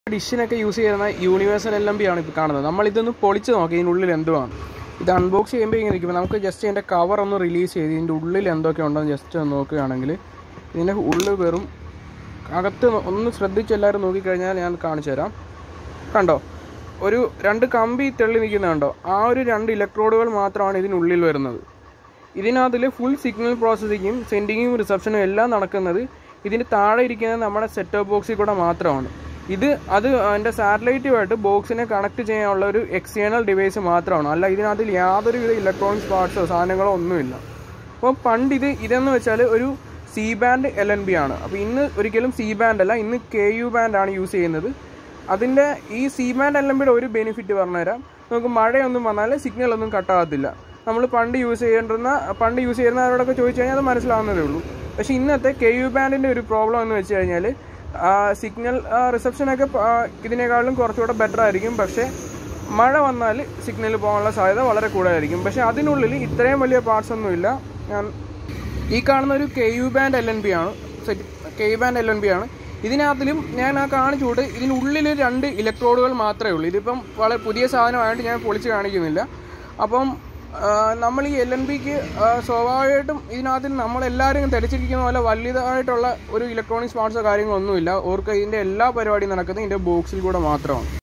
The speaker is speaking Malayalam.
ഡിഷിനൊക്കെ യൂസ് ചെയ്യുന്ന യൂണിവേഴ്സൽ എൽ എം ബി ആണ് ഇപ്പോൾ കാണുന്നത് നമ്മൾ ഇതൊന്ന് പൊളിച്ച് നോക്കി ഇതിനുള്ളിൽ എന്തുവാണ് ഇത് അൺബോക്സ് ചെയ്യുമ്പോൾ ഇങ്ങനെ ഇരിക്കുമ്പോൾ നമുക്ക് ജസ്റ്റ് ഇതിൻ്റെ കവർ ഒന്ന് റിലീസ് ചെയ്ത് ഇതിൻ്റെ ഉള്ളിൽ എന്തൊക്കെ ഉണ്ടെന്ന് ജസ്റ്റ് ഒന്ന് നോക്കുകയാണെങ്കിൽ ഇതിൻ്റെ ഉള്ളിൽ വെറും അകത്ത് ഒന്ന് ശ്രദ്ധിച്ച് എല്ലാവരും നോക്കിക്കഴിഞ്ഞാൽ ഞാൻ കാണിച്ചു തരാം കണ്ടോ ഒരു രണ്ട് കമ്പി തെള്ളി നിൽക്കുന്നുണ്ടോ ആ ഒരു രണ്ട് ഇലക്ട്രോഡുകൾ മാത്രമാണ് ഇതിനുള്ളിൽ വരുന്നത് ഇതിനകത്തിൽ ഫുൾ സിഗ്നൽ പ്രോസസ്സിങ്ങും സെൻഡിങ്ങും റിസപ്ഷനും എല്ലാം നടക്കുന്നത് ഇതിന് താഴെ ഇരിക്കുന്ന നമ്മുടെ സെറ്റ് ബോക്സിൽ കൂടെ മാത്രമാണ് ഇത് അത് അതിൻ്റെ സാറ്റലൈറ്റുമായിട്ട് ബോക്സിനെ കണക്ട് ചെയ്യാനുള്ള ഒരു എക്സ്റ്റേണൽ ഡിവൈസ് മാത്രമാണ് അല്ല ഇതിനകത്തിൽ യാതൊരുവിധ ഇലക്ട്രോണിക്സ് പാർട്സോ സാധനങ്ങളോ ഒന്നുമില്ല അപ്പോൾ പണ്ട് ഇത് ഇതെന്ന് വെച്ചാൽ ഒരു C band L N B ആണ് അപ്പോൾ ഇന്ന് ഒരിക്കലും സി ബാൻഡ് അല്ല ഇന്ന് കെ യു ബാൻഡ് ആണ് യൂസ് ചെയ്യുന്നത് അതിൻ്റെ ഈ സി ബാൻഡ് എൽ എം ബിയുടെ ഒരു ബെനിഫിറ്റ് പറഞ്ഞുതരാം നമുക്ക് മഴയൊന്നും വന്നാൽ സിഗ്നൽ ഒന്നും കട്ടാകത്തില്ല നമ്മൾ പണ്ട് യൂസ് ചെയ്യേണ്ടുന്ന പണ്ട് യൂസ് ചെയ്യുന്നവരോടൊക്കെ ചോദിച്ചു കഴിഞ്ഞാൽ അത് മനസ്സിലാവുന്നതേ ഉള്ളൂ പക്ഷേ ഇന്നത്തെ കെ യു ബാൻഡിൻ്റെ ഒരു പ്രോബ്ലം എന്ന് വെച്ച് കഴിഞ്ഞാൽ സിഗ്നൽ റിസപ്ഷനൊക്കെ ഇതിനേക്കാളും കുറച്ചുകൂടെ ബെറ്റർ ആയിരിക്കും പക്ഷേ മഴ വന്നാൽ സിഗ്നൽ പോകാനുള്ള സാധ്യത വളരെ കൂടുതലായിരിക്കും പക്ഷേ അതിനുള്ളിൽ ഇത്രയും വലിയ പാർട്സ് ഒന്നുമില്ല ഞാൻ ഈ കാണുന്ന ഒരു K U band L N B ആണ് set K U band L N B ആണ് ഇതിനകത്തിലും ഞാൻ ആ കാണിച്ചുകൊണ്ട് ഇതിനുള്ളിൽ രണ്ട് ഇലക്ട്രോഡുകൾ മാത്രമേ ഉള്ളൂ ഇതിപ്പം വളരെ പുതിയ സാധനമായിട്ട് ഞാൻ പൊളിച്ച് കാണിക്കുന്നില്ല അപ്പം ആ, നമ്മൾ ഈ എൽ എൻ ബിക്ക് സ്വാഭാവികമായിട്ടും ഇതിനകത്ത് നമ്മളെല്ലാവരും ധരിച്ചിരിക്കുന്ന പോലെ വലിയതായിട്ടുള്ള ഒരു ഇലക്ട്രോണിക്സ് പാർട്സോ കാര്യങ്ങളോ ഒന്നുമില്ല ഓർക്ക് ഇതിൻ്റെ എല്ലാ പരിപാടിയും നടക്കുന്നത് ഇതിൻ്റെ ബോക്സിൽ കൂടെ മാത്രമാണ്